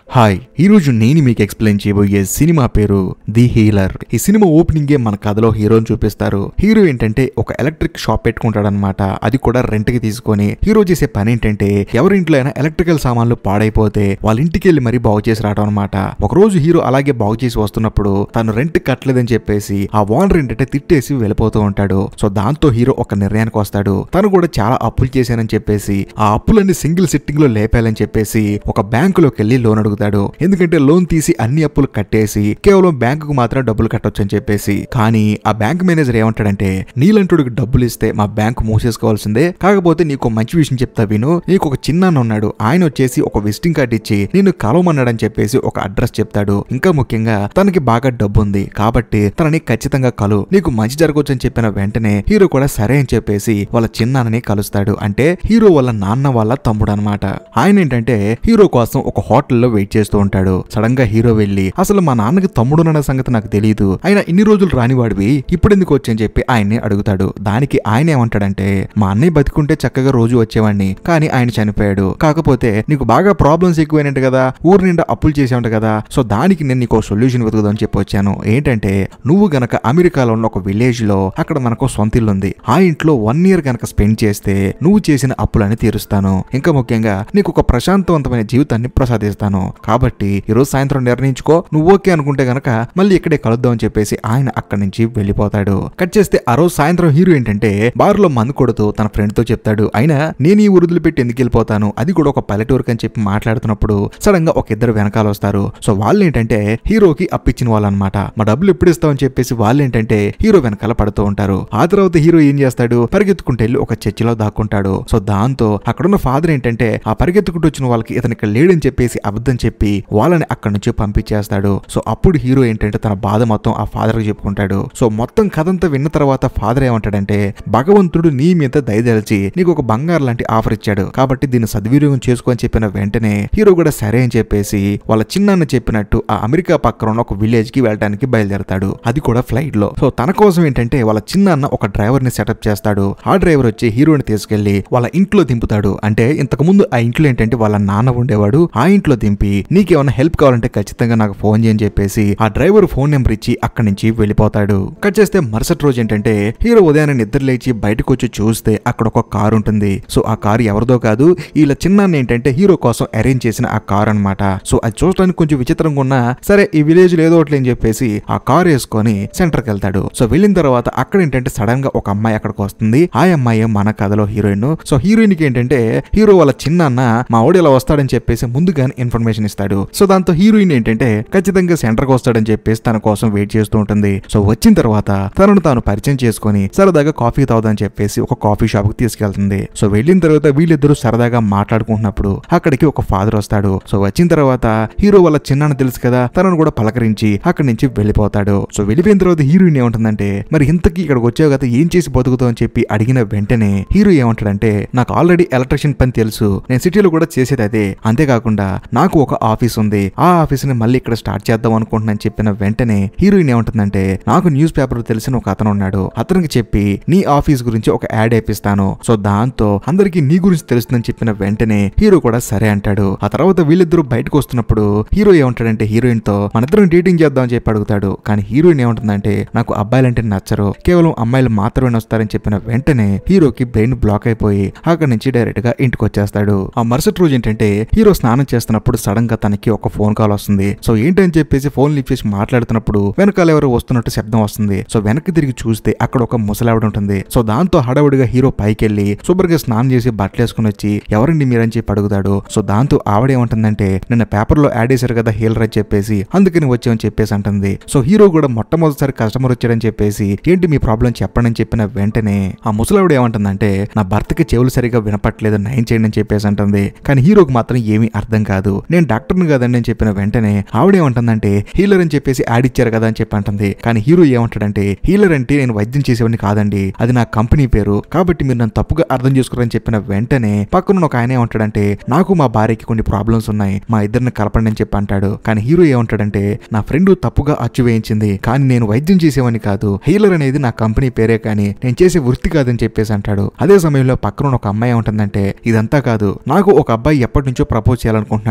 hi ఈ రోజు నేను మీకు ఎక్స్ప్లెయిన్ చేయబోయే సినిమా పేరు ది హీలర్ ఈ సినిమా ఓపెనింగే మన కథలో హీరోని చూపిస్తారు హీరో ఏంటంటే ఒక ఎలక్ట్రిక్ షాప్ పెట్టుకుంటాడనమాట అది కూడా రెంట్ కి తీసుకొని హీరో చేసే పని ఏంటంటే ఎవరి ఇంట్లో అయినా ఎలక్ట్రికల్ సామాన్లు పాడైపోతే వాళ్ళ ఇంటికి వెళ్ళి మరీ బాగు చేసి రావడం అనమాట ఒక రోజు హీరో అలాగే బాగు చేసి వస్తున్నప్పుడు తను రెంట్ కట్టలేదని చెప్పేసి ఆ ఓనర్ ఏంటంటే తిట్టేసి వెళ్ళిపోతూ ఉంటాడు సో దాంతో హీరో ఒక నిర్ణయానికి వస్తాడు తను కూడా చాలా అప్పులు చేశానని చెప్పేసి ఆ అప్పులన్నీ సింగిల్ సిట్టింగ్ లో లేపాలని చెప్పేసి ఒక బ్యాంకులోకి వెళ్ళి లోన్ అడుగుతాడు ఎందుకంటే లోన్ తీసి అన్ని అప్పులు కట్టేసి కేవలం బ్యాంకుకు మాత్రం డబ్బులు కట్టొచ్చు అని చెప్పేసి కానీ ఆ బ్యాంక్ మేనేజర్ ఏమంటాడంటే నీలంటుడికి డబ్బులు ఇస్తే మా బ్యాంకు మూసేసుకోవాల్సిందే కాకపోతే నీకు మంచి విషయం చెప్తా విను నీకు ఒక చిన్న ఉన్నాడు ఆయన వచ్చేసి ఒక విజిటింగ్ కార్డు ఇచ్చి నిన్ను కలవమన్నాడని చెప్పేసి ఒక అడ్రస్ చెప్తాడు ఇంకా ముఖ్యంగా తనకి బాగా డబ్బు ఉంది కాబట్టి తనని ఖచ్చితంగా కలు నీకు మంచి జరగవచ్చు అని చెప్పిన వెంటనే హీరో కూడా సరే అని చెప్పేసి వాళ్ళ చిన్నాన్నని కలుస్తాడు అంటే హీరో వాళ్ళ నాన్న వాళ్ళ తమ్ముడు అనమాట ఆయన ఏంటంటే హీరో కోసం ఒక హోటల్లో వెయిట్ చేస్తూ ఉంటాడు సడన్ గా హీరో వెళ్ళి అసలు మా నాన్నకి తమ్ముడు అన్న సంగతి నాకు తెలియదు ఆయన ఇన్ని రోజులు రానివాడివి ఇప్పుడు ఎందుకు వచ్చని చెప్పి ఆయన్ని అడుగుతాడు దానికి ఆయన ఏమంటాడంటే మా అన్నయ్య బతికుంటే చక్కగా రోజు వచ్చేవాడిని కానీ ఆయన చనిపోయాడు కాకపోతే నీకు బాగా ప్రాబ్లమ్స్ ఎక్కువైనట్టు కదా ఊరు నిండా అప్పులు చేసేవంట కదా సో దానికి నేను నీకు సొల్యూషన్ వెతుకుదామని చెప్పి వచ్చాను ఏంటంటే నువ్వు గనక అమెరికాలో ఉన్న ఒక విలేజ్ లో అక్కడ మనకు సొంత ఇల్లు ఉంది ఆ ఇంట్లో వన్ ఇయర్ గనక స్పెండ్ చేస్తే నువ్వు చేసిన అప్పులని తీరుస్తాను ఇంకా ముఖ్యంగా నీకు ఒక ప్రశాంతవంతమైన జీవితాన్ని ప్రసాదిస్తాను కాబట్టి ఈరోజు సాయంత్రం నిర్ణయించుకో నువ్వు ఓకే అనుకుంటే గనక మళ్ళీ ఇక్కడే కలుద్దాం అని చెప్పేసి ఆయన అక్కడి నుంచి వెళ్ళిపోతాడు కట్ చేస్తే ఆ రోజు సాయంత్రం హీరో ఏంటంటే బార్ లో మందు కొడుతూ తన ఫ్రెండ్ తో చెప్తాడు అయినా నేను ఈ ఊరుదులు పెట్టి ఎందుకు వెళ్ళిపోతాను అది కూడా ఒక పల్లెటూరుకి అని చెప్పి మాట్లాడుతున్నప్పుడు సడన్ గా ఒక ఇద్దరు వెనకాల వస్తారు సో వాళ్ళు ఏంటంటే హీరోకి అప్పించిన వాళ్ళు అనమాట మా డబ్బులు ఎప్పుడు ఇస్తామని చెప్పేసి వాళ్ళు ఏంటంటే హీరో వెనకాల పడుతూ ఉంటారు ఆ తర్వాత హీరో ఏం చేస్తాడు పరిగెత్తుకుంటూ వెళ్ళి ఒక చర్చిలో దాక్కుంటాడు సో దాంతో అక్కడున్న ఫాదర్ ఏంటంటే ఆ పరిగెత్తుకుంటూ వచ్చిన వాళ్ళకి ఇతను ఇక్కడ లేడని చెప్పేసి అబద్ధం చెప్పి వాళ్ళని అక్కడి నుంచి పంపించేస్తాడు సో అప్పుడు హీరో ఏంటంటే తన బాధ మొత్తం ఆ ఫాదర్ కి చెప్పుకుంటాడు సో మొత్తం కథంతా విన్న తర్వాత ఫాదర్ ఏమంటాడంటే భగవంతుడు నీ మీద దయదలిచి నీకు ఒక బంగారు లాంటి ఆఫర్ ఇచ్చాడు కాబట్టి దీన్ని సద్వినియోగం చేసుకో అని చెప్పిన వెంటనే హీరో కూడా సరే అని చెప్పేసి వాళ్ళ చిన్నాన్న చెప్పినట్టు ఆ అమెరికా పక్కన ఉన్న ఒక విలేజ్ కి వెళ్ళడానికి బయలుదేరతాడు అది కూడా ఫ్లైట్ లో సో తన కోసం ఏంటంటే వాళ్ళ చిన్నాన్న ఒక డ్రైవర్ ని సెటప్ చేస్తాడు ఆ డ్రైవర్ వచ్చి హీరోని తీసుకెళ్లి వాళ్ళ ఇంట్లో దింపుతాడు అంటే ఇంతకు ముందు ఆ ఇంట్లో ఏంటంటే వాళ్ళ నాన్న ఉండేవాడు ఆ ఇంట్లో దింపి నీకేమైనా హెల్ప్ కావాలంటే ఖచ్చితంగా నాకు ఫోన్ చేయని చెప్పేసి ఆ డ్రైవర్ ఫోన్ నెంబర్ ఇచ్చి అక్కడి నుంచి వెళ్ళిపోతాడు కట్ చేస్తే మరుసటి రోజు ఏంటంటే హీరో ఉదయాన్నే నిద్ర లేచి బయటకు వచ్చి చూస్తే అక్కడ ఒక కారు ఉంటుంది సో ఆ కారు ఎవరిదో కాదు వీళ్ళ చిన్నాన్న ఏంటంటే హీరో కోసం అరేంజ్ చేసిన ఆ కార్ అన్నమాట సో అది చూడడానికి కొంచెం విచిత్రంగా ఉన్నా సరే ఈ విలేజ్ లో ఏదో ఒకటి అని చెప్పేసి ఆ కార్ వేసుకొని సెంటర్ కి వెళ్తాడు సో వెళ్ళిన తర్వాత అక్కడ ఏంటంటే సడన్ గా ఒక అమ్మాయి అక్కడికి వస్తుంది ఆ అమ్మాయి మన కథలో హీరోయిన్ సో హీరోయిన్ కి ఏంటంటే హీరో వాళ్ళ చిన్నాన్న మా ఓడి ఇలా వస్తాడని చెప్పేసి ముందుగానే ఇన్ఫర్మేషన్ ఇస్తాడు సో దాంతో హీరోయిన్ ఏంటంటే ఖచ్చితంగా సెంటర్ కి వస్తాడని చెప్పేసి తన కోసం వెయిట్ చేస్తూ ఉంటుంది సో వచ్చిన తర్వాత తనను తాను పరిచయం చేసుకొని సరదాగా కాఫీ తాగుదని చెప్పేసి ఒక కాఫీ షాప్ కి తీసుకెళ్తుంది సో వెళ్ళిన తర్వాత వీళ్ళిద్దరూ సరదాగా మాట్లాడుకుంటున్నప్పుడు అక్కడికి ఒక ఫాదర్ వస్తాడు సో వచ్చిన తర్వాత హీరో వాళ్ళ చిన్నాన్న తెలుసు కదా తనను కూడా పలకరించి అక్కడి నుంచి వెళ్ళిపోతాడు సో వెళ్ళిపోయిన తర్వాత హీరోయిన్ ఏమంటుందంటే మరి ఇంతకీ ఇక్కడికి వచ్చావు కదా ఏం చేసి బతుకుతావు అని చెప్పి అడిగిన వెంటనే హీరో ఏమంటాడంటే నాకు ఆల్రెడీ ఎలక్ట్రిషియన్ పని తెలుసు నేను సిటీలో కూడా చేసేది అదే అంతేకాకుండా నాకు ఒక ఆఫీస్ ఉంది ఆ ఆఫీస్ ని మళ్ళీ ఇక్కడ స్టార్ట్ చేద్దాం అనుకుంటున్నాను చెప్పిన వెంటనే హీరోయిన్ ఏమంటుందంటే నాకు న్యూస్ పేపర్ తెలిసిన ఒక అతను ఉన్నాడు అతనికి చెప్పి నీ ఆఫీస్ గురించి ఒక యాడ్ వేపిస్తాను సో దాంతో అందరికి నీ గురించి తెలుస్తుందని చెప్పిన వెంటనే హీరో కూడా సరే అంటాడు ఆ తర్వాత వీళ్ళిద్దరూ బయటకు వస్తున్నప్పుడు హీరో ఏమంటాడంటే హీరోయిన్ తో మనిద్దరం డేటింగ్ చేద్దాం అని చెప్పి అడుగుతాడు కానీ హీరోయిన్ ఏమంటుందంటే నాకు అబ్బాయిలంటే నచ్చరు కేవలం అమ్మాయిలు మాత్రమే వస్తారని చెప్పిన వెంటనే హీరోకి బ్రెయిన్ బ్లాక్ అయిపోయి అక్కడి నుంచి డైరెక్ట్ గా ఇంటికి వచ్చేస్తాడు ఆ మరుసటి రోజు ఏంటంటే హీరో స్నానం చేస్తున్నప్పుడు సడన్ గా తనకి ఒక ఫోన్ కాల్ వస్తుంది సో ఏంటని చెప్పేసి ఫోన్ లిఫ్ట్ చేసి మాట్లాడుతున్నప్పుడు వెనకాల ఎవరో వస్తున్నట్టు శబ్దం వస్తుంది సో వెనక్కి తిరిగి చూస్తే అక్కడ ఒక ముసలావిడ ఉంటుంది సో దాంతో హడావుడిగా హీరో పైకి వెళ్ళి శుభ్రంగా స్నానం చేసి బట్టలు వేసుకుని వచ్చి ఎవరండి మీరని చెప్పి అడుగుతాడు సో దాంతో ఆవిడ ఏమంటుందంటే నిన్న పేపర్ లో యాడ్ చేశారు కదా హీలర్ అని చెప్పేసి అందుకని వచ్చామని చెప్పేసి అంటుంది సో హీరో కూడా మొట్టమొదటిసారి కస్టమర్ వచ్చాడని చెప్పేసి ఏంటి మీ ప్రాబ్లం చెప్పండి అని చెప్పిన వెంటనే ఆ ముసలావిడ ఏమంటుందంటే నా భర్తకి చెవులు సరిగా వినపట్లేదు నయం చేయండి అని చెప్పేసి అంటుంది కానీ హీరోకి మాత్రం ఏమీ అర్థం కాదు నేను డాక్టర్ని కదండి అని చెప్పిన వెంటనే ఆవిడ ఏమంటుందంటే హీలర్ అని చెప్పేసి యాడ్ ఇచ్చారు కదా అని చెప్పి అంటుంది కానీ హీరో ఏమంటాడంటే హీలర్ అంటే నేను వైద్యం చేసేవాడిని కాదండి అది నా కంపెనీ పేరు కాబట్టి మీరు నన్ను తప్పుగా అర్థం చేసుకోరని చెప్పిన వెంటనే పక్కన ఒక ఆయన ఏమంటాడంటే నాకు మా భార్యకి కొన్ని ప్రాబ్లమ్స్ ఉన్నాయి మా ఇద్దరిని కలపండి అని చెప్పి అంటాడు కానీ హీరో ఏమంటాడంటే నా ఫ్రెండ్ తప్పుగా అచ్చు వేయించింది కానీ నేను వైద్యం చేసేవాడిని కాదు హీలర్ అనేది నా కంపెనీ పేరే కానీ నేను చేసే వృత్తి కాదని చెప్పేసి అంటాడు అదే సమయంలో పక్కన ఒక అమ్మాయి ఉంటుందంటే ఇదంతా కాదు నాకు ఒక అబ్బాయి ఎప్పటి నుంచో ప్రపోజ్ చేయాలనుకుంటున్నాడు కానీ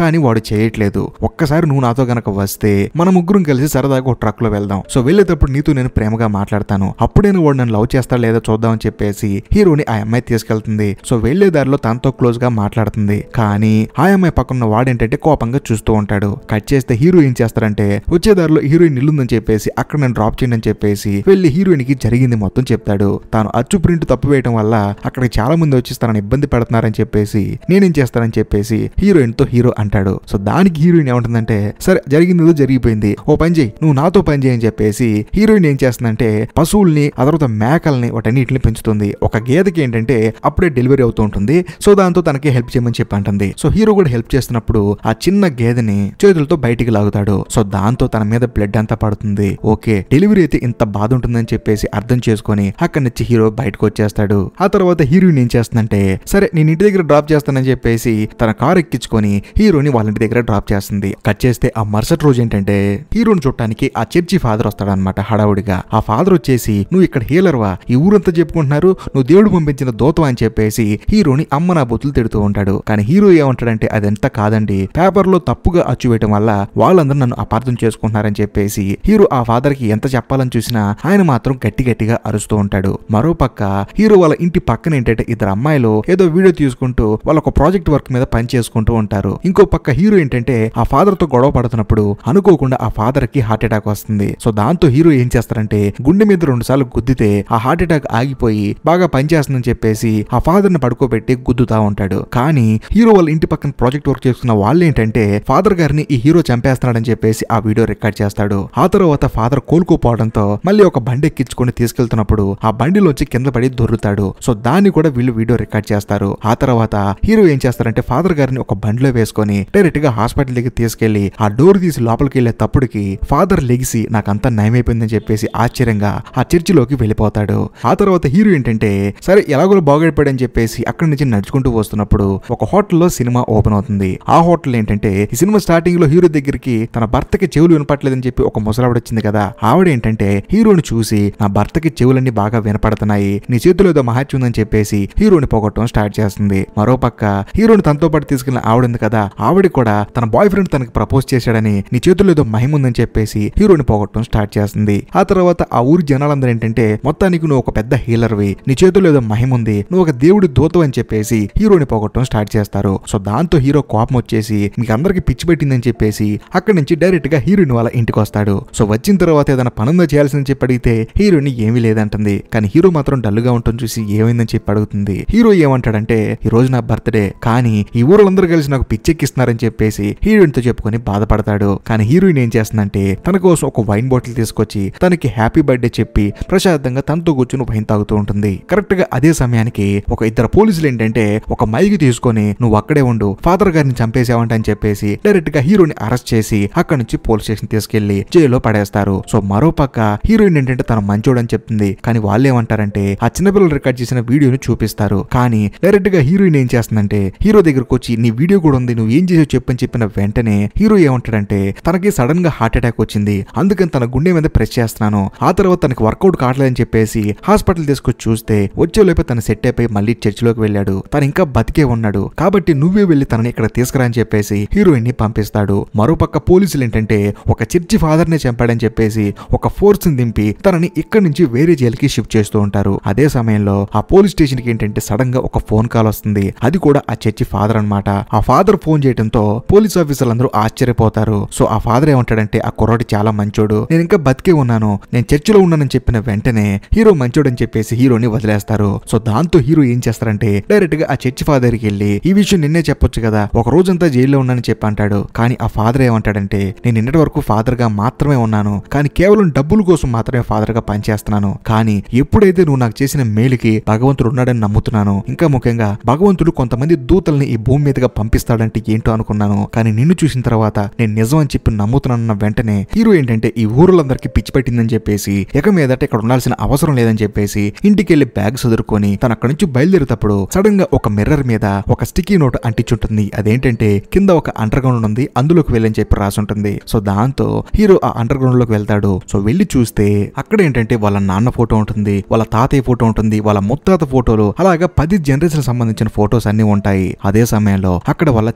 కానీ వాడు చేయట్లేదు ఒక్కసారి నువ్వు నాతో గనక వస్తే మన ముగ్గురం కలిసి సరదాగా ఒక ట్రక్ లో వెళ్దాం సో వెళ్ళేటప్పుడు నీతో నేను ప్రేమగా మాట్లాడతాను అప్పుడేను వాడు నన్ను లవ్ చేస్తాడా లేదో చూద్దామని చెప్పేసి హీరోని ఆ అమ్మాయి తీసుకెళ్తుంది సో వెళ్లే దారిలో తనతో క్లోజ్ గా మాట్లాడుతుంది కానీ ఆ అమ్మాయి పక్కన వాడేంటంటే కోపంగా చూస్తూ ఉంటాడు కట్ చేస్తే హీరో ఏం చేస్తారంటే వచ్చే దారిలో హీరోయిన్ ఇల్లుందని చెప్పేసి అక్కడ నన్ను డ్రాప్ చేయండి అని చెప్పేసి వెళ్లి హీరోయిన్ కి జరిగింది మొత్తం చెప్తాడు తాను అచ్చు ప్రింట్ తప్పు వేయడం వల్ల అక్కడికి చాలా మంది వచ్చి తనని ఇబ్బంది పెడుతున్నారని చెప్పేసి నేనేం చేస్తానని చెప్పేసి హీరోయిన్ తో హీరో అంటాడు సో దానికి హీరోయిన్ ఏమంటుందంటే సరే జరిగింది ఏదో జరిగిపోయింది ఓ పని చేయి నువ్వు నాతో పని చేయని చెప్పేసి హీరోయిన్ ఏం చేస్తుందంటే పశువుల్ని ఆ తర్వాత మేకల్ని వాటన్నిటిని పెంచుతుంది ఒక గేదెకి ఏంటంటే అప్పుడే డెలివరీ అవుతూ ఉంటుంది సో దాంతో తనకి హెల్ప్ చేయమని చెప్పి అంటుంది సో హీరో కూడా హెల్ప్ చేస్తున్నప్పుడు ఆ చిన్న గేదెని చేతులతో బయటికి లాగుతాడు సో దాంతో తన మీద బ్లడ్ అంతా పడుతుంది ఓకే డెలివరీ అయితే ఇంత బాధ ఉంటుందని చెప్పేసి అర్థం చేసుకొని అక్కడి నుంచి హీరో బయటకు వచ్చేస్తాడు ఆ తర్వాత హీరోయిన్ ఏం చేస్తుందంటే సరే నేను ఇంటి దగ్గర డ్రాప్ చేస్తానని చెప్పేసి తన కార్ ఎక్కించుకొని హీరోని వాళ్ళ ఇంటి దగ్గర డ్రాప్ చేస్తుంది కట్ చేస్తే ఆ మరుసటి రోజు ఏంటంటే హీరోని చూడటానికి ఆ చర్చి ఫాదర్ వస్తాడనమాట హడావుడిగా ఆ ఫాదర్ వచ్చేసి నువ్వు ఇక్కడ హీలర్వా ఈ ఊరంతా చెప్పుకుంటున్నారు నువ్వు దేవుడు పంపించిన దోతం అని చెప్పేసి హీరోని అమ్మ నా బొత్తులు తిడుతూ ఉంటాడు కానీ హీరో ఏమంటాడంటే అదంతా కాదండి పేపర్ లో తప్పుగా అచ్చు వేయటం వల్ల వాళ్ళందరూ నన్ను అపార్థం చేసుకుంటున్నారని చెప్పేసి హీరో ఆ ఫాదర్ కి ఎంత చెప్పాలని చూసినా ఆయన మాత్రం గట్టి గట్టిగా అరుస్తూ ఉంటాడు మరో పక్క హీరో వాళ్ళ ఇంటి పక్కన ఏంటంటే ఇద్దరు అమ్మాయిలు ఏదో వీడియో తీసుకుంటూ వాళ్ళ ఒక ప్రాజెక్ట్ వర్క్ మీద పని చేసుకుంటూ ఉంటారు ఇంకో పక్క హీరో ఏంటంటే ఆ ఫాదర్ తో గొడవ పడుతున్నప్పుడు అనుకోకుండా ఆ ఫాదర్ కి హార్ట్ అటాక్ వస్తుంది సో దాంతో హీరో ఏం చేస్తారంటే గుండె మీద రెండు సార్లు గుద్దితే ఆ హార్ట్ అటాక్ ఆగిపోయి బాగా పనిచేస్తుందని చెప్పేసి ఆ ఫాదర్ ని పడుకోబెట్టి గుద్దుతా ఉంటాడు కానీ హీరో వాళ్ళ ఇంటి పక్కన ప్రాజెక్ట్ వర్క్ చేస్తున్న వాళ్ళు ఏంటంటే ఫాదర్ గారిని ఈ హీరో చంపేస్తున్నాడని చెప్పేసి ఆ వీడియో రికార్డ్ చేస్తాడు ఆ తర్వాత ఫాదర్ కోలుకోపోవడంతో మళ్ళీ ఒక బండి ఎక్కించుకొని తీసుకెళ్తున్నప్పుడు ఆ బండిలోంచి కింద పడి దొర్రుతాడు సో దాన్ని కూడా వీళ్ళు వీడియో రికార్డ్ చేస్తారు ఆ తర్వాత హీరో ఏం చేస్తారంటే ఫాదర్ గారిని ఒక బండిలో వేసుకొని డైరెక్ట్ గా హాస్పిటల్ దగ్గర తీసుకెళ్లి ఆ డోర్ తీసి లోపలికి వెళ్లే తప్పుడుకి ఫాదర్ లెగిసి నాకంతా నయమైపోయిందని చెప్పేసి ఆశ్చర్యంగా ఆ చర్చిలోకి వెళ్ళిపోతాడు ఆ తర్వాత హీరో ఏంటంటే సరే ఎలాగో బాగుపడని చెప్పేసి అక్కడి నుంచి నడుచుకుంటూ వస్తున్నప్పుడు ఒక హోటల్లో సినిమా ఓపెన్ అవుతుంది ఆ హోటల్ ఏంటంటే ఈ సినిమా స్టార్టింగ్ లో హీరో దగ్గరికి తన భర్తకి చెవులు వినపట్లేదని చెప్పి ఒక ముసలావిడ వచ్చింది కదా ఆవిడ ఏంటంటే హీరోని చూసి నా భర్తకి చెవులన్నీ బాగా వినపడుతున్నాయి నీ చేతిలో ఏదో మహత్యం ఉందని చెప్పేసి హీరోని పోగొట్టడం స్టార్ట్ చేస్తుంది మరో పక్క హీరోని తనతో పాటు తీసుకెళ్లిన ఆవిడ ఉంది కదా ఆవిడ కూడా తన బాయ్ ఫ్రెండ్ తనకి ప్రపోజ్ చేశాడని నీ చేతుల్లో ఏదో మహిమ ఉందని చెప్పేసి హీరోని పోగొట్టడం స్టార్ట్ చేస్తుంది ఆ తర్వాత ఆ ఊరి జనాలందరూ ఏంటంటే మొత్తానికి నువ్వు ఒక పెద్ద హీలర్వి నీ చేతుల్లో ఏదో మహిమ ఉంది నువ్వు ఒక దేవుడి దూతం అని చెప్పేసి హీరోని పోగొట్టడం స్టార్ట్ చేస్తారు సో దాంతో హీరో కోపం వచ్చేసి మీకు అందరికి పిచ్చి పెట్టిందని చెప్పేసి అక్కడి నుంచి డైరెక్ట్ గా హీరోయిన్ వాళ్ళ ఇంటికి వస్తాడు సో వచ్చిన తర్వాత ఏదైనా పనుందో చేయాల్సిందని చెప్పి అడిగితే హీరోయిన్ ఏమీ లేదంటుంది కానీ హీరో మాత్రం డల్ గా ఉంటుంది చూసి ఏమైందని చెప్పి అడుగుతుంది హీరో ఏమంటాడంటే ఈ రోజు నా బర్త్డే కానీ ఈ ఊరోళ్ళందరూ కలిసి నాకు పిచ్చెక్కిస్తున్నారని చెప్పేసి హీరోయిన్ తో చెప్పుకొని బాధపడతాడు కానీ హీరోయిన్ ఏం చేస్తుందంటే తన కోసం ఒక వైన్ బాటిల్ తీసుకొచ్చి తనకి హ్యాపీ బర్త్డే చెప్పి ప్రశాంతంగా తనతో కూర్చుని వైన్ తాగుతూ ఉంటుంది కరెక్ట్ గా అదే సమయానికి ఒక ఇద్దరు పోలీసులు ఏంటంటే ఒక మైక్ తీసుకొని నువ్వు అక్కడే ఉండు ఫాదర్ గారిని చంపేసావంట అని చెప్పేసి డైరెక్ట్ గా హీరోని అరెస్ట్ చేసి అక్కడ నుంచి పోలీస్ స్టేషన్ తీసుకెళ్లి జైల్లో పడేస్తారు సో మరో పక్క హీరోయిన్ ఏంటంటే తన మంచోడు అని చెప్తుంది కానీ వాళ్ళు ఏమంటారంటే ఆ చిన్నపిల్లలు రికార్డ్ చేసిన వీడియోని చూపిస్తారు కానీ డైరెక్ట్ గా హీరోయిన్ ఏం చేస్తుందంటే హీరో దగ్గరకు వచ్చి నీ వీడియో కూడా ఉంది నువ్వు ఏం చేసావు చెప్పని చెప్పిన వెంటనే హీరో ఏమంటాడంటే తనకి సడన్ గా హార్ట్ అటాక్ వచ్చింది అందుకని తన గుండె మీద ప్రెస్ చేస్తున్నాను ఆ తర్వాత తనకి వర్కౌట్ కావట్లేదని చెప్పేసి హాస్పిటల్ తీసుకొచ్చి చూస్తే వచ్చేలోపే తన సెట్ అయిపోయి మళ్ళీ చర్చిలోకి వెళ్ళాడు తను ఇంకా బతికే ఉన్నాడు కాబట్టి నువ్వే వెళ్ళి తనని ఇక్కడ తీసుకురా అని చెప్పేసి హీరోయిన్ ని పంపిస్తాడు మరోపక్క పోలీసులు ఏంటంటే ఒక చర్చి ఫాదర్ నే చంపాడని చెప్పేసి ఒక ఫోర్స్ ని దింపి తనని ఇక్కడి నుంచి వేరే జైలుకి షిఫ్ట్ చేస్తూ ఉంటారు అదే సమయంలో ఆ పోలీస్ స్టేషన్ కి ఏంటంటే సడన్ గా ఒక ఫోన్ కాల్ వస్తుంది అది కూడా ఆ చర్చి ఫాదర్ అన్నమాట ఆ ఫాదర్ ఫోన్ చేయడంతో పోలీస్ ఆఫీసర్లు అందరూ ఆశ్చర్యపోతారు సో ఆ ఫాదర్ ఏమంటాడంటే ఆ కుర్రాడు చాలా మంచోడు నేను ఇంకా బతికే ఉన్నాను నేను చర్చిలో ఉన్నానని చెప్పిన వెంటనే హీరో మంచోడని చెప్పేసి హీరోని వదిలేస్తారు సో దాంతో హీరో ఏం చేస్తారంటే డైరెక్ట్ గా ఆ చర్చి ఫాదర్ కి వెళ్ళి ఈ విషయం నిన్నే చెప్పొచ్చు కదా ఒక రోజంతా జైల్లో ఉన్నానని చెప్పి అంటాడు కానీ ఆ ఫాదర్ ఏమంటాడంటే నేను నిన్నటి వరకు ఫాదర్ గా మాత్రమే ఉన్నాను కానీ కేవలం డబ్బుల కోసం మాత్రమే ఫాదర్ గా పనిచేస్తున్నాను కానీ ఎప్పుడైతే నువ్వు నాకు చేసిన మేలుకి భగవంతుడు ఉన్నాడని నమ్ముతున్నాను ఇంకా ముఖ్యంగా భగవంతుడు కొంతమంది దూతల్ని ఈ భూమి మీదుగా పంపిస్తాడంటే ఏంటో అనుకున్నాను కానీ నిన్ను చూసిన తర్వాత నేను నిజం అని చెప్పి నమ్ముతున్నానన్న వెంటనే హీరో ఏంటంటే ఈ ఊరులందరికీ పిచ్చి పెట్టిందని చెప్పేసి ఇక మీదట ఇక్కడ ఉండాల్సిన అవసరం లేదని చెప్పేసి ఇంటికి వెళ్లి బ్యాగ్ చదువుకొని తను అక్కడి నుంచి బయలుదేరేటప్పుడు సడన్ గా ఒక మిర్రర్ మీద ఒక స్టిక్కీ నోట్ అంటించుంటుంది అదేంటంటే కింద ఒక అండర్ గ్రౌండ్ ఉంది అందులోకి వెళ్ళని చెప్పి రాసుంటుంది సో దాంతో హీరో ఆ అండర్ గ్రౌండ్ లోకి వెళ్తాడు సో వెళ్ళి చూస్తే అక్కడ ఏంటంటే వాళ్ళ నాన్న ఫోటో ఉంటుంది వాళ్ళ తాతయ్య ఫోటో ఉంటుంది వాళ్ళ ముత్తాత ఫోటోలు అలాగా పది జనరేషన్ సంబంధించిన ఫోటోస్ అన్ని ఉంటాయి అదే సమయంలో అక్కడ వాళ్ళ చిన్నాన్న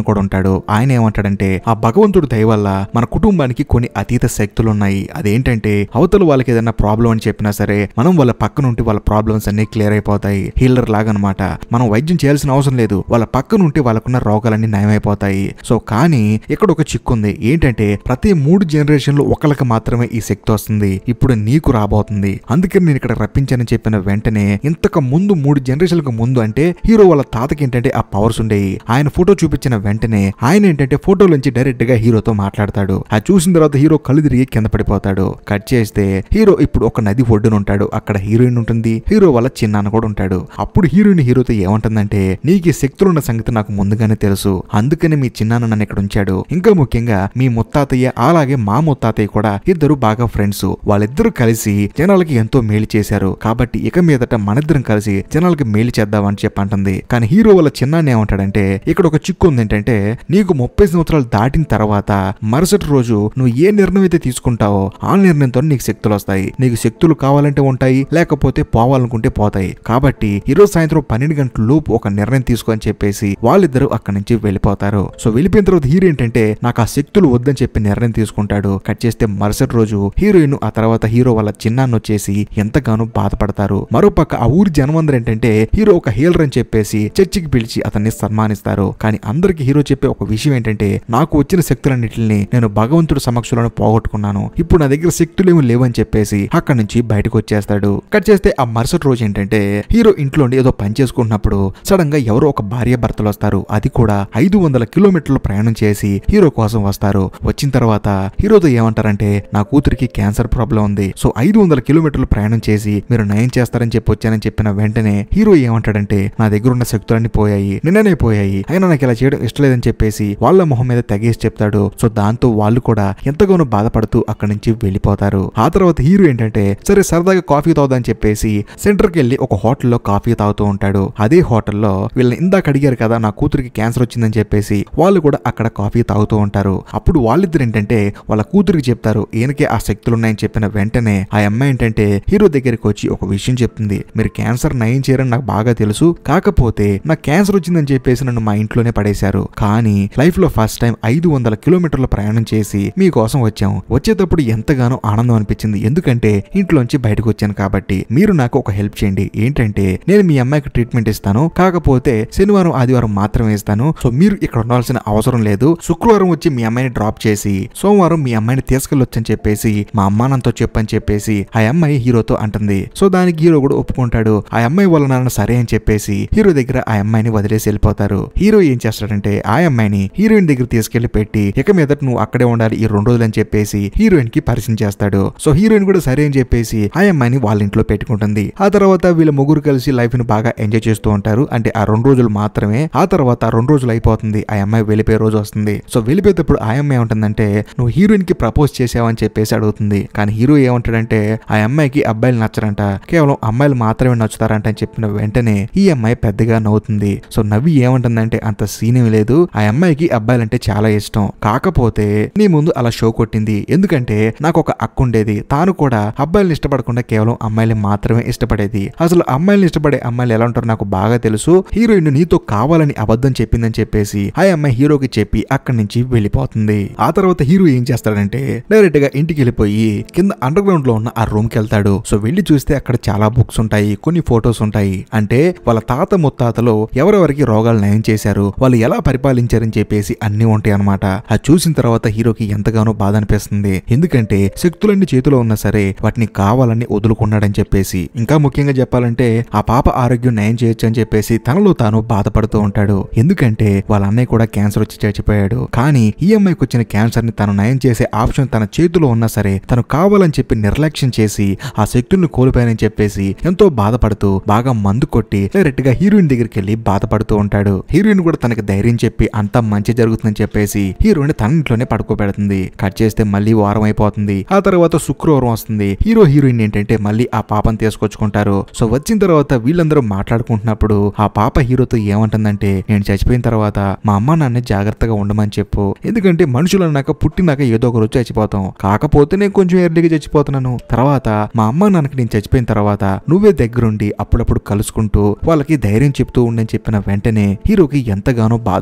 కూడా ఉంటాడు ఆయన ఏమంటాడంటే ఆ భగవంతుడు దయ వల్ల మన కుటుంబానికి కొన్ని అతీత శక్తులు ఉన్నాయి అదేంటంటే అవతల వాళ్ళకి ఏదైనా ప్రాబ్లం అని చెప్పినా సరే మనం వాళ్ళ పక్కన ఉంటే వాళ్ళ ప్రాబ్లమ్స్ అన్ని క్లియర్ అయిపోతాయి హీలర్ లాగా అనమాట మనం వైద్యం చేయాల్సిన అవసరం లేదు వాళ్ళ పక్కన ఉంటే వాళ్ళకున్న రోగాలన్నీ నయమైపోతాయి సో కానీ ఇక్కడ ఒక చిక్కు ఉంది ఏంటంటే ప్రతి మూడు జనరేషన్లు ఒకళ్ళకి మాత్రమే ఈ శక్తి వస్తుంది ఇప్పుడు నీకు రాబోతుంది అందుకే నేను ఇక్కడ రప్పించానని చెప్పిన వెంటనే ఇంతకు ముందు మూడు జనరేషన్లకు ముందు అంటే హీరో వాళ్ళ తాతకి ఏంటంటే ఆ పవర్స్ ఉండేవి ఆయన ఫోటో చూపించిన వెంటనే ఆయన ఏంటంటే ఫోటోలోంచి డైరెక్ట్ గా హీరోతో మాట్లాడతాడు అది చూసిన తర్వాత హీరో కళ్ళు తిరిగి కింద పడిపోతాడు కట్ చేస్తే హీరో ఇప్పుడు ఒక నది ఒడ్డున ఉంటాడు అక్కడ హీరోయిన్ ఉంటుంది హీరో వాళ్ళ చిన్నాన్న కూడా ఉంటాడు అప్పుడు హీరోయిన్ హీరోతో ఏమంటుందంటే నీకు ఈ శక్తులున్న సంగతి నాకు ముందుగానే తెలుసు అందుకని మీ చిన్నాన్న నన్ను ఇక్కడ ఉంచాడు ఇంకా ముఖ్యంగా మీ ముత్తాతయ్య అలాగే మా ముత్తాతయ్య కూడా ఇద్దరు బాగా ఫ్రెండ్స్ వాళ్ళిద్దరూ కలిసి జనాలకి ఎంతో మేలు చేశారు కాబట్టి ఇక మీదట మనిద్దరం కలిసి జనాలకి మేలు చేద్దామని చెప్పి అంటుంది కానీ హీరో వాళ్ళ చిన్నాన్న ఏమంటాడంటే ఇక్కడ ఒక చిక్కు ఉంది ఏంటంటే నీకు ముప్పై సంవత్సరాలు దాటిన తర్వాత మరుసటి రోజు నువ్వు ఏ నిర్ణయం అయితే తీసుకుంటావో ఆ నిర్ణయంతో నీకు శక్తులు వస్తాయి నీకు శక్తులు కావాలంటే ఉంటాయి లేకపోతే పోవాలనుకుంటే పోతాయి కాబట్టి ఈరోజు సాయంత్రం పన్నెండు గంటల లోపు ఒక నిర్ణయం తీసుకో అని చెప్పేసి వాళ్ళిద్దరూ అక్కడి నుంచి వెళ్ళిపోతారు సో వెళ్ళిపోయిన తర్వాత హీరో ఏంటంటే నాకు ఆ శక్తులు వద్దని చెప్పి నిర్ణయం తీసుకుంటాడు కట్ చేస్తే మరుసటి రోజు హీరోయిన్ ఆ తర్వాత హీరో వాళ్ళ చిన్నాన్న వచ్చేసి ఎంతగానో బాధపడతారు మరోపక్క ఆ ఊరి జనమందరూ ఏంటంటే హీరో ఒక హీలర్ అని చెప్పేసి చర్చికి పిలిచి అతన్ని సన్మానిస్తారు కానీ అందరికి హీరో చెప్పే ఒక విషయం ఏంటంటే నాకు వచ్చిన శక్తులన్నింటిని నేను భగవంతుడి సమక్షంలో పోగొట్టుకున్నాను ఇప్పుడు నా దగ్గర శక్తులు ఏమి లేవని చెప్పేసి అక్కడి నుంచి బయటకు వచ్చేస్తాడు కట్ చేస్తే ఆ మరుసటి రోజు ఏంటంటే హీరో ఇంట్లో ఉండి ఏదో పని చేసుకుంటున్నప్పుడు సడన్ గా ఎవరో ఒక భార్య భర్తలు వస్తారు అది కూడా ఐదు వందల కిలోమీటర్లు ప్రయాణం చేసి హీరో కోసం వస్తారు వచ్చిన తర్వాత హీరోతో ఏమంటారంటే నా కూతురికి క్యాన్సర్ ప్రాబ్లం ఉంది సో ఐదు వందల కిలోమీటర్లు ప్రయాణం చేసి మీరు నయం చేస్తారని చెప్పి వచ్చానని చెప్పిన వెంటనే హీరో ఏమంటాడంటే నా దగ్గర ఉన్న శక్తులన్నీ పోయాయి నిన్ననే పోయాయి అయినా నాకు ఇలా చేయడం ఇష్టం లేదని చెప్పేసి వాళ్ళ మొహం మీద తెగేసి చెప్తాడు సో దాంతో వాళ్ళు కూడా ఎంతగానో బాధపడుతూ అక్కడి నుంచి వెళ్ళిపోతారు ఆ తర్వాత హీరో ఏంటంటే సరే సరదాగా కాఫీ తాగుదని చెప్పేసి సెంటర్కి వెళ్ళి ఒక హోటల్లో కాఫీ తాగుతూ ఉంటాడు అదే హోటల్లో వీళ్ళని ఇందాక అడిగారు కదా నా కూతురికి క్యాన్సర్ వచ్చిందని చెప్పేసి వాళ్ళు కూడా అక్కడ కాఫీ తాగుతూ ఉంటారు అప్పుడు వాళ్ళిద్దరు ఏంటంటే వాళ్ళ కూతురికి చెప్తారు ఈయనకే ఆ శక్తులు ఉన్నాయని చెప్పిన వెంటనే ఆ అమ్మాయి ఏంటంటే హీరో దగ్గరికి వచ్చి ఒక విషయం చెప్తుంది మీరు క్యాన్సర్ నయం చేయరని నాకు బాగా తెలుసు కాకపోతే నాకు క్యాన్సర్ వచ్చిందని చెప్పేసి నన్ను మా ఇంట్లోనే పడేశారు కానీ లైఫ్ లో ఫస్ట్ టైం ఐదు వందల కిలోమీటర్ల ప్రయాణం చేసి మీకోసం వచ్చాం వచ్చేటప్పుడు ఎంతగానో ఆనందం అనిపించింది ఎందుకంటే ఇంట్లోంచి బయటకు వచ్చాను కాబట్టి మీరు నాకు ఒక హెల్ప్ చేయండి ఏంటంటే నేను మీ అమ్మాయికి ట్రీట్మెంట్ ఇస్తాను కాకపోతే శనివారం ఆదివారం మాత్రమే ఇస్తాను సో మీరు ఇక్కడ ఉండాల్సిన అవసరం లేదు శుక్రవారం వచ్చి మీ అమ్మాయిని డ్రాప్ చేసి సోమవారం మీ అమ్మాయిని తీసుకెళ్ళొచ్చని చెప్పేసి మా అమ్మానంతో చెప్పని చెప్పేసి ఆ అమ్మాయి హీరోతో అంటుంది సో దానికి హీరో కూడా ఒప్పుకుంటాడు ఆ అమ్మాయి వల్ల నాన్న సరే అని చెప్పేసి హీరో దగ్గర ఆ అమ్మాయిని వదిలేసి వెళ్ళిపోతారు హీరో ఏం చేస్తాడంటే ఆ అమ్మాయిని హీరోయిన్ దగ్గర తీసుకెళ్లి పెట్టి ఇక మీదట నువ్వు అక్కడే ఉండాలి ఈ రెండు రోజులు అని చెప్పేసి హీరోయిన్ కి పరిచయం చేస్తాడు సో హీరోయిన్ కూడా సరే అని చెప్పేసి ఆ అమ్మాయిని వాళ్ళ ఇంట్లో పెట్టుకుంటుంది ఆ తర్వాత వీళ్ళ ముగ్గురు కలిసి లైఫ్ ని బాగా ఎంజాయ్ చేస్తూ ఉంటారు అంటే ఆ రెండు రోజులు మాత్రమే ఆ తర్వాత ఆ రెండు రోజులు అయిపోతుంది ఆ అమ్మాయి వెళ్ళిపోయే రోజు వస్తుంది సో వెళ్ళిపోయేటప్పుడు ఆ అమ్మాయి ఏమంటుందంటే నువ్వు హీరోయిన్ కి ప్రపోజ్ చేసావని చెప్పేసి అడుగుతుంది కానీ హీరో ఏమంటాడంటే ఆ అమ్మాయికి అబ్బాయిలు నచ్చరంట కేవలం అమ్మాయిలు మాత్రమే నచ్చుతారంట అని చెప్పిన వెంటనే ఈ అమ్మాయి పెద్దగా నవ్వుతుంది సో నవ్వి ఏమంటుందంటే అంత సీన్ ఏమీ లేదు ఆ అమ్మాయికి అబ్బాయిలంటే చాలా ఇష్టం కాకపోతే నీ ముందు అలా షో కొట్టింది ఎందుకంటే నాకు ఒక అక్క ఉండేది తాను కూడా అబ్బాయిలను ఇష్టపడకుండా కేవలం అమ్మాయిలు మాత్రమే ఇష్టపడేది అసలు అమ్మాయిలను ఇష్టపడే అమ్మాయిలు ఎలా ఉంటారో నాకు బాగా తెలుసు హీరోయిన్ నీతో కావాలని అబద్ధం చెప్పిందని చెప్పేసి ఆ అమ్మాయి హీరోకి చెప్పి అక్కడి నుంచి వెళ్ళిపోతుంది ఆ తర్వాత హీరో ఏం చేస్తాడంటే డైరెక్ట్ గా ఇంటికి వెళ్ళిపోయి కింద అండర్ గ్రౌండ్ లో ఉన్న ఆ రూమ్ కి వెళ్తాడు సో వెళ్ళి చూస్తే అక్కడ చాలా బుక్స్ ఉంటాయి కొన్ని ఫొటోస్ ఉంటాయి అంటే వాళ్ళ తాత ముత్తాతలో ఎవరెవరికి రోగాలు నయం చేశారు వాళ్ళు ఎలా పరిపాలించారని చెప్పేసి అన్ని ఉంటాయి అనమాట అది చూసిన తర్వాత హీరోకి ఎంతగానో బాధ అనిపిస్తుంది ఎందుకంటే శక్తులన్నీ చేతిలో ఉన్నా సరే వాటిని కావాలని వదులుకున్నాడని చెప్పేసి ఇంకా ముఖ్యంగా చెప్పాలంటే ఆ పాప ఆరోగ్యం నయం చేయొచ్చు అని చెప్పేసి తనలో తాను బాధపడుతూ ఉంటాడు ఎందుకంటే వాళ్ళ అన్నయ్య కూడా క్యాన్సర్ వచ్చి చచ్చిపోయాడు కానీ ఈ అమ్మాయికి వచ్చిన క్యాన్సర్ ని తను నయం చేసే ఆప్షన్ తన చేతిలో ఉన్నా సరే తను కావాలని చెప్పి నిర్లక్ష్యం చేసి ఆ శక్తుల్ని కోల్పోయానని చెప్పేసి ఎంతో బాధపడుతూ బాగా మందు కొట్టి డైరెక్ట్ గా హీరోయిన్ దగ్గరికి వెళ్ళి బాధపడుతూ ఉంటాడు హీరోయిన్ కూడా తనకి ధైర్యం చెప్పి అంతా మంచి జరుగుతుందని చెప్పేసి హీరోయిన్ తన ఇంట్లోనే పడుకోబెడుతుంది కట్ చేస్తే మళ్ళీ వారం అయిపోతుంది ఆ తర్వాత శుక్రవారం వస్తుంది హీరో హీరోయిన్ ఏంటంటే మళ్ళీ ఆ పాపను తీసుకొచ్చుకుంటారు సో వచ్చిన తర్వాత వీళ్ళందరూ మాట్లాడుకుంటున్నప్పుడు ఆ పాప హీరోతో ఏమంటుందంటే నేను చచ్చిపోయిన తర్వాత మా అమ్మ నాన్న జాగ్రత్తగా ఉండమని చెప్పు ఎందుకంటే మనుషులు అన్నాక పుట్టినాక ఏదో ఒక రోజు చచ్చిపోతాం కాకపోతే నేను కొంచెం ఎర్లీగా చచ్చిపోతున్నాను తర్వాత మా అమ్మ నాన్నకి నేను చచ్చిపోయిన తర్వాత నువ్వే దగ్గరుండి అప్పుడప్పుడు కలుసుకుంటూ వాళ్ళకి ధైర్యం చెప్తూ ఉండని చెప్పిన వెంటనే హీరోకి ఎంతగానో బాధ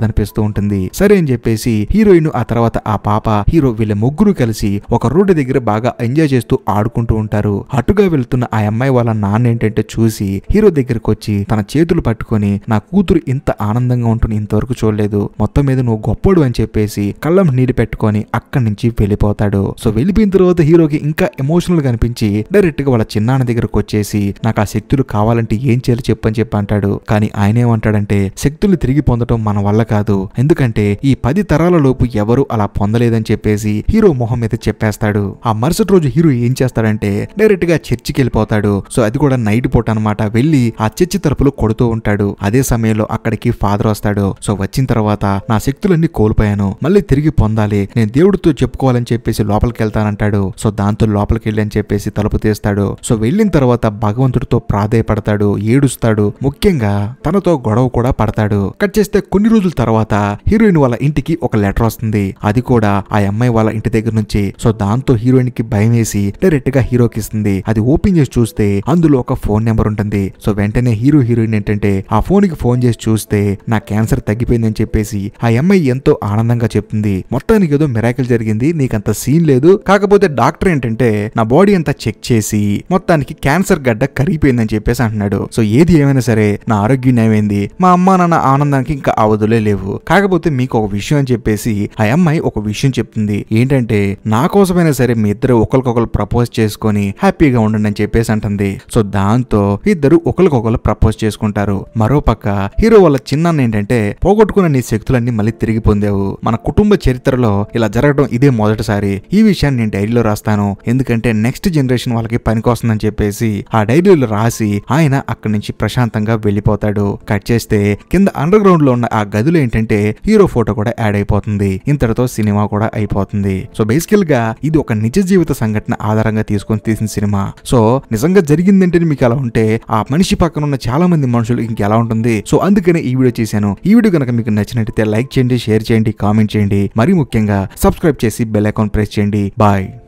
కనిపిస్తూ ఉంటుంది సరే అని చెప్పేసి హీరోయిన్ ఆ తర్వాత ఆ పాప హీరో వీళ్ళ ముగ్గురు కలిసి ఒక రోడ్డు దగ్గర బాగా ఎంజాయ్ చేస్తూ ఆడుకుంటూ ఉంటారు అటుగా వెళ్తున్న ఆ అమ్మాయి వాళ్ళ నాన్న ఏంటంటే చూసి హీరో దగ్గరకు వచ్చి తన చేతులు పట్టుకొని నా కూతురు ఇంత ఆనందంగా ఉంటుంది ఇంతవరకు చూడలేదు మొత్తం మీద నువ్వు గొప్పడు అని చెప్పేసి కళ్ళం నీళ్ళు పెట్టుకొని అక్కడి నుంచి వెళ్ళిపోతాడు సో వెళ్ళిపోయిన తర్వాత హీరోకి ఇంకా ఎమోషనల్ గా అనిపించి డైరెక్ట్ గా వాళ్ళ చిన్నాన్న దగ్గరకు వచ్చేసి నాకు ఆ శక్తులు కావాలంటే ఏం చేయాలి చెప్పని చెప్పి అంటాడు కానీ ఆయన ఏమంటాడంటే శక్తులు తిరిగి పొందడం మన వల్ల కాదు ఎందుకంటే ఈ పది తరాల లోపు ఎవరు అలా పొందలేదని చెప్పేసి హీరో మొహం మీద చెప్పేస్తాడు ఆ మరుసటి రోజు హీరో ఏం చేస్తాడంటే డైరెక్ట్ గా చర్చికి వెళ్ళిపోతాడు సో అది కూడా నైట్ పూట అనమాట వెళ్ళి ఆ చర్చి తలుపులు కొడుతూ ఉంటాడు అదే సమయంలో అక్కడికి ఫాదర్ వస్తాడు సో వచ్చిన తర్వాత నా శక్తులన్నీ కోల్పోయాను మళ్ళీ తిరిగి పొందాలి నేను దేవుడితో చెప్పుకోవాలని చెప్పేసి లోపలికి వెళ్తానంటాడు సో దాంతో లోపలికి వెళ్ళి అని చెప్పేసి తలుపు తీస్తాడు సో వెళ్ళిన తర్వాత భగవంతుడితో ప్రాధేయపడతాడు ఏడుస్తాడు ముఖ్యంగా తనతో గొడవ కూడా పడతాడు కట్ చేస్తే కొన్ని రోజుల తర్వాత హీరోయిన్ వాళ్ళ ఇంటికి ఒక లెటర్ వస్తుంది అది కూడా ఆ అమ్మాయి వాళ్ళ ఇంటి దగ్గర నుంచి సో దాంతో హీరోయిన్ కి భయం వేసి డైరెక్ట్ గా హీరోకి ఇస్తుంది అది ఓపెన్ చేసి చూస్తే అందులో ఒక ఫోన్ నెంబర్ ఉంటుంది సో వెంటనే హీరో హీరోయిన్ ఏంటంటే ఆ ఫోన్ కి ఫోన్ చేసి చూస్తే నా క్యాన్సర్ తగ్గిపోయిందని చెప్పేసి ఆ అమ్మాయి ఎంతో ఆనందంగా చెప్తుంది మొత్తానికి ఏదో మిరాకిల్ జరిగింది నీకంత సీన్ లేదు కాకపోతే డాక్టర్ ఏంటంటే నా బాడీ అంతా చెక్ చేసి మొత్తానికి క్యాన్సర్ గడ్డ కరిగిపోయిందని చెప్పేసి అంటున్నాడు సో ఏది ఏమైనా సరే నా ఆరోగ్యం ఏమైంది మా అమ్మ నాన్న ఆనందానికి ఇంకా అవధులే లేవు కాకపోతే మీకు ఒక విషయం అని చెప్పేసి ఆ అమ్మాయి ఒక విషయం చెప్తుంది ఏంటంటే నా కోసమైనా సరే మీ ఇద్దరు ఒకరికొకరు ప్రపోజ్ చేసుకొని హ్యాపీగా ఉండండి అని చెప్పేసి అంటుంది సో దాంతో ఇద్దరు ఒకరికొకరు ప్రపోజ్ చేసుకుంటారు మరో పక్క హీరో వాళ్ళ చిన్నాన్న ఏంటంటే పోగొట్టుకున్న నీ శక్తులన్నీ మళ్ళీ తిరిగి పొందావు మన కుటుంబ చరిత్రలో ఇలా జరగడం ఇదే మొదటిసారి ఈ విషయాన్ని నేను డైరీలో రాస్తాను ఎందుకంటే నెక్స్ట్ జనరేషన్ వాళ్ళకి పనికొస్తుందని చెప్పేసి ఆ డైరీలో రాసి ఆయన అక్కడి నుంచి ప్రశాంతంగా వెళ్ళిపోతాడు కట్ చేస్తే కింద అండర్ గ్రౌండ్ లో ఉన్న ఆ గదిలో ఏంటంటే హీరో ఫోటో కూడా యాడ్ అయిపోతుంది ఇంతటితో సినిమా కూడా అయిపోతుంది సో బేసికల్ గా ఇది ఒక నిజ జీవిత సంఘటన ఆధారంగా తీసుకొని తీసిన సినిమా సో నిజంగా జరిగిందంటే మీకు అలా ఉంటే ఆ మనిషి పక్కన ఉన్న చాలా మంది మనుషులు ఇంకెలా ఉంటుంది సో అందుకనే ఈ వీడియో చేశాను ఈ వీడియో కనుక మీకు నచ్చినట్టయితే లైక్ చేయండి షేర్ చేయండి కామెంట్ చేయండి మరీ ముఖ్యంగా సబ్స్క్రైబ్ చేసి బెల్ ఐకాన్ ప్రెస్ చేయండి బాయ్